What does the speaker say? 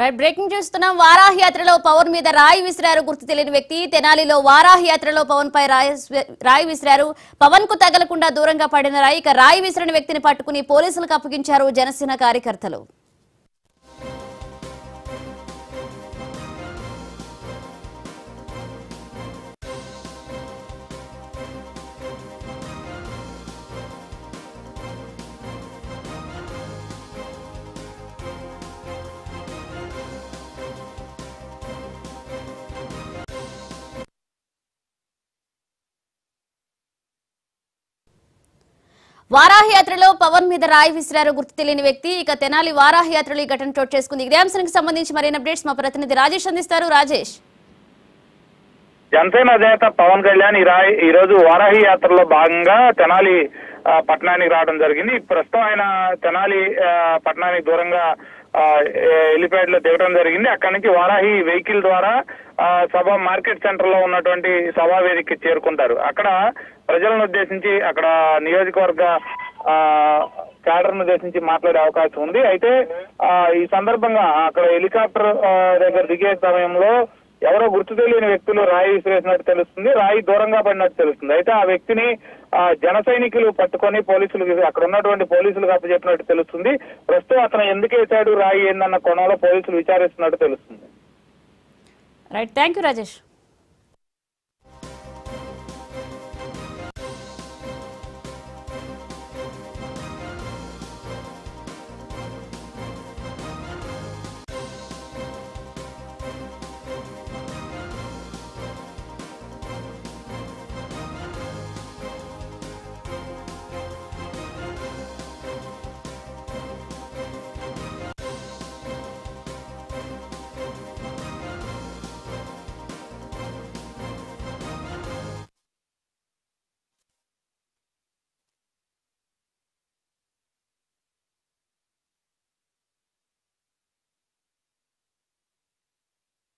right breaking చూస్తున్నాం వారాహి యాత్రలో పవన్ మీద రాయి విసిరారు గుర్తు తెలియని వ్యక్తి తెనాలిలో వారాహి యాత్రలో పవన్ పై రాయి రాయి విసిరారు పవన్ కు తగలకుండా దూరంగా పడిన రాయి ఇక రాయి విసిరిన వ్యక్తిని పట్టుకుని పోలీసులకు అప్పగించారు జనసేన కార్యకర్తలు వారాహి యాత్రలో పవన్ మీద రాయి విసిరారు గుర్తు తెలియని వ్యక్తి ఇక తెనాలి వారాహి యాత్రలో ఈ ఘటన చోటు చేసుకుంది ఇదే అంశానికి సంబంధించి మరిన్ని అప్డేట్స్ మా ప్రతినిధి రాజేష్ అందిస్తారు రాజేష్ జనసేన అధినేత పవన్ కళ్యాణ్ ఈ రాయి ఈ రోజు వారాహి యాత్రలో భాగంగా తెనాలి ఆ, పట్టణానికి రావడం జరిగింది ప్రస్తుతం ఆయన తెనాలి ఆ, పట్టణానికి దూరంగా ఎలిపేడ్ లో దిగడం జరిగింది అక్కడి నుంచి వారాహి వెహికల్ ద్వారా ఆ, సభ మార్కెట్ సెంటర్ లో ఉన్నటువంటి సభా వేదికకి చేరుకుంటారు అక్కడ ప్రజలను ఉద్దేశించి అక్కడ నియోజకవర్గ ఆ క్యాడర్ ఉద్దేశించి మాట్లాడే అవకాశం ఉంది అయితే ఆ, ఈ సందర్భంగా అక్కడ హెలికాప్టర్ ఆ, దగ్గర దిగే సమయంలో ఎవరో గుర్తు తెలియని వ్యక్తులు రాయి విసిరేసినట్టు తెలుస్తుంది రాయి దూరంగా పడినట్టు తెలుస్తుంది అయితే ఆ వ్యక్తిని ఆ, జన సైనికులు పట్టుకొని పోలీసులు అక్కడ ఉన్నటువంటి పోలీసులకు అప్పచెప్పినట్టు తెలుస్తుంది ప్రస్తుతం అతను ఎందుకు వేశాడు రాయి ఏందన్న కోణంలో పోలీసులు విచారిస్తున్నట్టు తెలుస్తుంది రైట్ థ్యాంక్ యూ రాజేష్